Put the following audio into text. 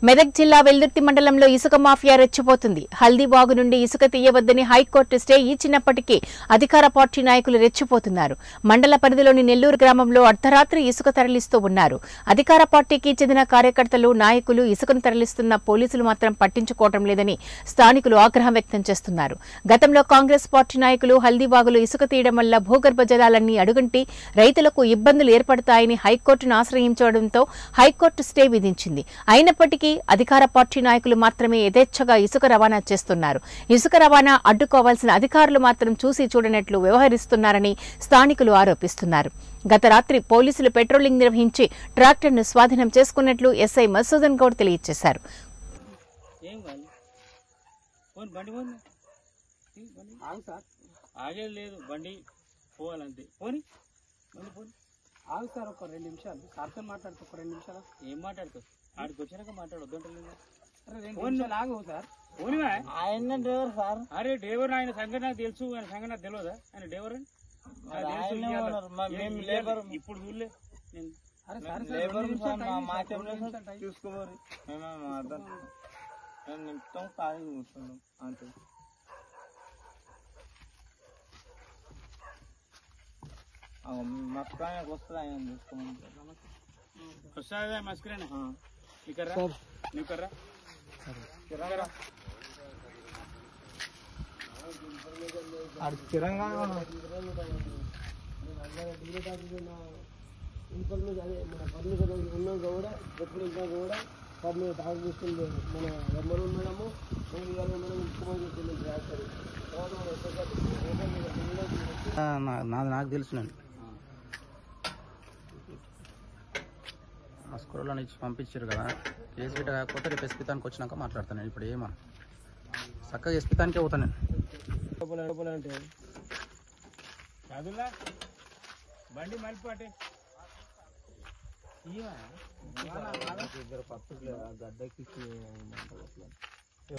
మెదక్ జిల్లా వెల్దుర్తి మండలంలో ఇసుక మాఫియా రెచ్చిపోతుంది హల్దీబాగు నుండి ఇసుక తీయవద్దని హైకోర్టు స్టే ఇచ్చినప్పటికీ అధికార పార్టీ నాయకులు రెచ్చిపోతున్నారు మండల పరిధిలోని నెల్లూరు గ్రామంలో అర్ధరాత్రి ఇసుక తరలిస్తూ ఉన్నారు అధికార పార్టీకి చెందిన కార్యకర్తలు నాయకులు ఇసుకను తరలిస్తున్న పోలీసులు మాత్రం పట్టించుకోవడం లేదని స్థానికులు ఆగ్రహం వ్యక్తం చేస్తున్నారు గతంలో కాంగ్రెస్ పార్టీ నాయకులు హల్దీబాగులో ఇసుక తీయడం వల్ల భూగర్భ జలాలన్నీ అడుగంటి రైతులకు ఇబ్బందులు ఏర్పడతాయని హైకోర్టును ఆశ్రయించడంతో హైకోర్టు స్టే విధించింది అయినప్పటికీ అధికార పార్టీ నాయకులు మాత్రమే యథేచ్ఛగా ఇసుక రవాణా చేస్తున్నారు ఇసుక రవాణా అడ్డుకోవాల్సిన అధికారులు మాత్రం చూసి చూడనట్లు వ్యవహరిస్తున్నారని స్థానికులు ఆరోపిస్తున్నారు గత రాత్రి పోలీసులు పెట్రోలింగ్ నిర్వహించి ట్రాక్టర్ను స్వాధీనం చేసుకున్నట్లు ఎస్ఐ మసూదన్ గౌడ్ తెలియజేశారు ఏం కాదు పోనీ బండి పోనీ తీ బండి ఆగు సార్ ఆగేది లేదు బండి పోవాలంతే పోని బండి పోని ఆగు సార్ ఒక రెండు నిమిషాలు సార్తో మాట్లాడుతూ ఒక రెండు నిమిషాలు ఏం మాట్లాడుతావు ఆడికి వచ్చినాక మాట్లాడొద్దంటలేదు అరే రెండు ఫోన్ నిమిషాలు ఆగు సార్ పోనివా ఆయన డ్రైవర్ సార్ అరే డ్రైవర్ ఆయన సంగతి నాకు తెలుసు ఆయన సంగతి నాకు తెలియదా ఆయన డ్రైవర్ అని నాకు తెలుసు ఆయనే ఇయ్యాల. ఉన్నారు. మరి ఏ- మేము ఇయ్యాల. లేబర్. ఇప్పుడు చూడలే నేను అరే సార్ లేబర్ నిమిషాలు మా టైం మా ఇస్తాం, రెండు నిమిషాలు టైం. చూసుకోమరి మేము అర్థం మేము నింపుతాం ఖాళీ కూర్చున్నాం అంతే మక్కడానికి వస్తుంది ఆయన చూసుకోమని వస్తాదా మస్కరేనా నీకర్రా నీకర్రా అది స్థిరంగా ఇన్ఫర్మేషన్ అదే మన పర్మిషన్ ఉన్నాక కూడా ఎప్పుడు ఇంకా కూడా పర్మిషన్ తాగు చూస్తుంది మన ఎమ్మరు మేడము మనం ఇవాళ మేడం ముఖ్యమంత్రి చెప్పింది రాస్తారు తర్వాత మన ఎస్ఐ నాది నాకు తెలుసు నేను ఆ స్కూల్లో నుంచి పంపించారు కదా కేసు గిట్ట కాకపోతే రేపు ఎస్పితానికి వచ్చినాక మాట్లాడతాను నేను ఇప్పుడు ఏమన్నా చక్కగా ఎస్పితానికే పోతాను నేను అంటే కాదులా బండి మలిపాటే ఇద్దరు పప్పులు గడ్డకి